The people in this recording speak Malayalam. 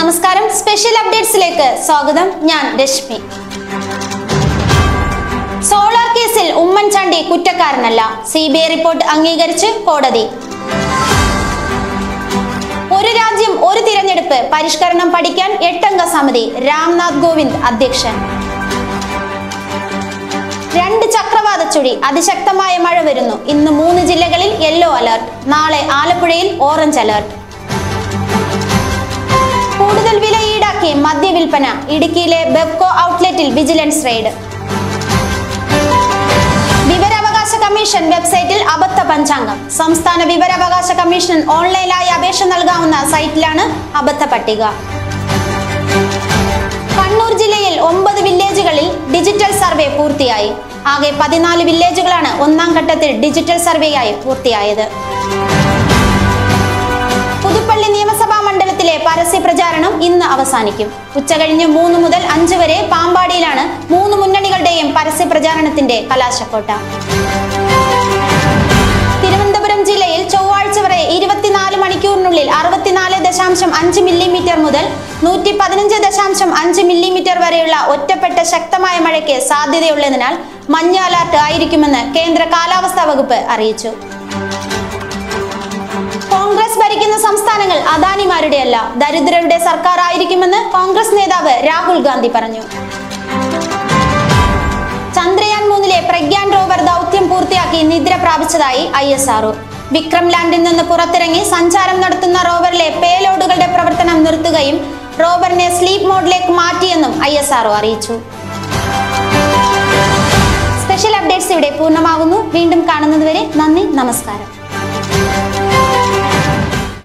നമസ്കാരം സ്പെഷ്യൽ അപ്ഡേറ്റ്സിലേക്ക് സ്വാഗതം ഞാൻ രശ്മി സോളാർ കേസിൽ ഉമ്മൻചാണ്ടി കുറ്റക്കാരനല്ല സി ബി ഐ റിപ്പോർട്ട് അംഗീകരിച്ച് കോടതി ഒരു രാജ്യം ഒരു തിരഞ്ഞെടുപ്പ് പരിഷ്കരണം പഠിക്കാൻ എട്ടംഗ സമിതി രാംനാഥ് കോവിന്ദ് അധ്യക്ഷൻ രണ്ട് ചക്രവാത ചുഴി അതിശക്തമായ മഴ വരുന്നു ഇന്ന് മൂന്ന് ജില്ലകളിൽ യെല്ലോ അലർട്ട് നാളെ ആലപ്പുഴയിൽ ഓറഞ്ച് അലർട്ട് കൂടുതൽ വില ഈടാക്കി മദ്യവിൽപ്പന ഇടുക്കിയിലെ ബെബ്കോ ഔട്ട്ലെറ്റിൽ വിജിലൻസ് റെയ്ഡ് വിവരാവകാശ കമ്മീഷൻ വെബ്സൈറ്റിൽ അബദ്ധ പഞ്ചാംഗം സംസ്ഥാന വിവരാവകാശ കമ്മീഷൻ ഓൺലൈനായി അപേക്ഷ നൽകാവുന്ന സൈറ്റിലാണ് അബദ്ധ പട്ടിക കണ്ണൂർ ജില്ലയിൽ ഒമ്പത് വില്ലേജുകളിൽ ഡിജിറ്റൽ സർവേ പൂർത്തിയായി ആകെ പതിനാല് വില്ലേജുകളാണ് ഒന്നാം ഘട്ടത്തിൽ ഡിജിറ്റൽ സർവേയായി പൂർത്തിയായത് പുതുപ്പള്ളി നിയമസഭാ മണ്ഡലത്തിലെ പരസ്യ പ്രചാരണം ഇന്ന് അവസാനിക്കും ഉച്ചകഴിഞ്ഞ് മൂന്ന് മുതൽ അഞ്ച് വരെ പാമ്പാടിയിലാണ് മൂന്ന് മുന്നണികളുടെയും പരസ്യ പ്രചാരണത്തിന്റെ കലാശക്കോട്ട തിരുവനന്തപുരം ജില്ലയിൽ ചൊവ്വാഴ്ച വരെ ഇരുപത്തിനാല് മണിക്കൂറിനുള്ളിൽ അറുപത്തിനാല് ദശാംശം അഞ്ച് മില്ലിമീറ്റർ മുതൽ നൂറ്റി പതിനഞ്ച് ദശാംശം അഞ്ച് മില്ലിമീറ്റർ വരെയുള്ള ഒറ്റപ്പെട്ട ശക്തമായ മഴയ്ക്ക് സാധ്യതയുള്ളതിനാൽ മഞ്ഞ അലർട്ട് ആയിരിക്കുമെന്ന് കേന്ദ്ര കാലാവസ്ഥാ വകുപ്പ് അറിയിച്ചു കോൺഗ്രസ് ഭരിക്കുന്ന സംസ്ഥാനങ്ങൾ അദാനിമാരുടെയല്ല ദരിദ്രരുടെ സർക്കാർ ആയിരിക്കുമെന്ന് കോൺഗ്രസ് നേതാവ് രാഹുൽ ഗാന്ധി പറഞ്ഞു ചന്ദ്രയാൻ മൂന്നിലെ പ്രഗ്യാൻ റോവർ ദൗത്യം പൂർത്തിയാക്കി നിദ്ര പ്രാപിച്ചതായി ഐ എസ് ആർഒ വിക്രം ലാൻഡിൽ നിന്ന് പുറത്തിറങ്ങി സഞ്ചാരം നടത്തുന്ന റോവറിലെ പേലോഡുകളുടെ പ്രവർത്തനം നിർത്തുകയും റോവറിനെ സ്ലീപ്പ് മോഡിലേക്ക് മാറ്റിയെന്നും ഐ എസ് ആർഒ അറിയിച്ചു സ്പെഷ്യൽ അപ്ഡേറ്റ്സ് ഇവിടെ പൂർണ്ണമാകുന്നു വീണ്ടും കാണുന്നതുവരെ നന്ദി നമസ്കാരം